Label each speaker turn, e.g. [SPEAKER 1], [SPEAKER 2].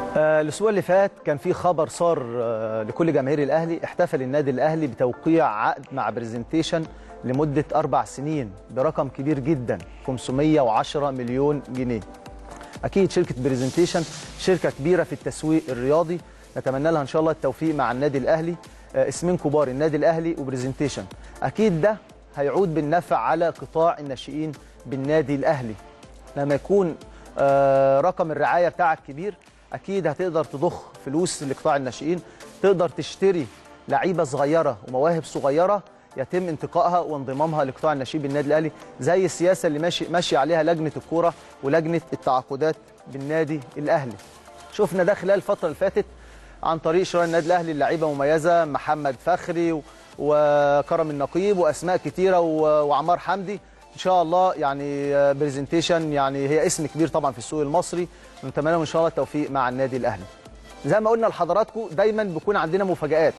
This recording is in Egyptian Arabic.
[SPEAKER 1] آه، الاسبوع اللي فات كان في خبر صار آه، لكل جماهير الاهلي احتفل النادي الاهلي بتوقيع عقد مع برزنتيشن لمده اربع سنين برقم كبير جدا 510 مليون جنيه اكيد شركه برزنتيشن شركه كبيره في التسويق الرياضي نتمنى لها ان شاء الله التوفيق مع النادي الاهلي آه، اسمين كبار النادي الاهلي وبرزنتيشن اكيد ده هيعود بالنفع على قطاع الناشئين بالنادي الاهلي لما يكون آه، رقم الرعايه بتاعك كبير اكيد هتقدر تضخ فلوس لقطاع الناشئين تقدر تشتري لعيبه صغيره ومواهب صغيره يتم انتقائها وانضمامها لقطاع الناشئين بالنادي الاهلي زي السياسه اللي ماشي ماشي عليها لجنه الكوره ولجنه التعاقدات بالنادي الاهلي شفنا ده خلال الفتره اللي فاتت عن طريق شراء النادي الاهلي لعيبه مميزه محمد فخري و- وكرم النقيب واسماء كتيره و- وعمار حمدي ان شاء الله يعني برزنتيشن يعني هي اسم كبير طبعا في السوق المصري ونتمنى لهم ان شاء الله التوفيق مع النادي الاهلي زي ما قلنا لحضراتكم دايما بيكون عندنا مفاجآت